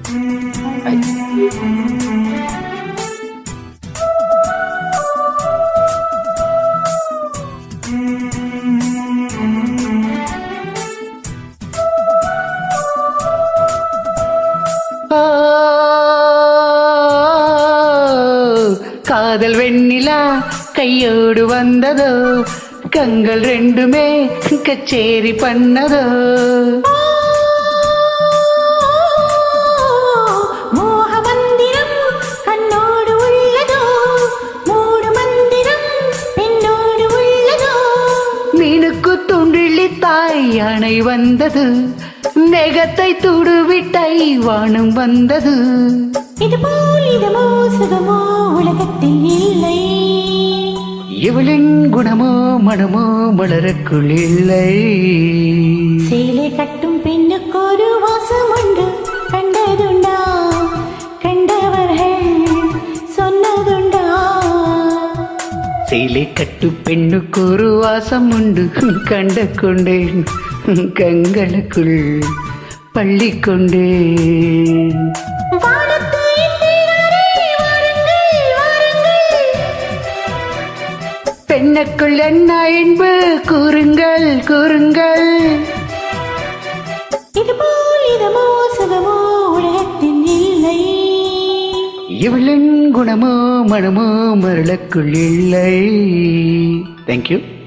ஆ, காதல் வெண்ணிலா கையோடு வந்ததோ கண்கள் ரெண்டுமே கச்சேரி பண்ணதோ மோக மந்திரம் கண்ணோடு உள்ளதோ மூடு மந்திரம் பெண்ணோடு உள்ளதோ மீனுக்கு துண்டிலி தாய் யானை வந்தது நெகத்தை துடுவிட்டை வானம் வந்தது இது போல் இதமோ சுகமோ உலகத்தில் இல்லை இவளின் குணமோ மனமோ மலருக்குள் இல்லை சேலை கட்டும் பெண்ணுக்கு ஒரு வாசம் உண்டு கண்டதுண்டா கண்டவர்கள் சொன்னதுண்டா சேலை கட்டு பெண்ணுக்கு ஒரு வாசம் உண்டு கண்டு கொண்டேன் கண்களுக்குள் பள்ளி கொண்டேன் வானத்து எந்திரரே, வாருங்கள், வாருங்கள். பெண்ணுக்குள் என்ன என்பு கூறுங்கள் கூறுங்கள் இது போல் இதமோ சுகமோ உலகத்தில் இல்லை இவளின் குணமோ மனமோ மருளுக்குள் இல்லை தேங்க்யூ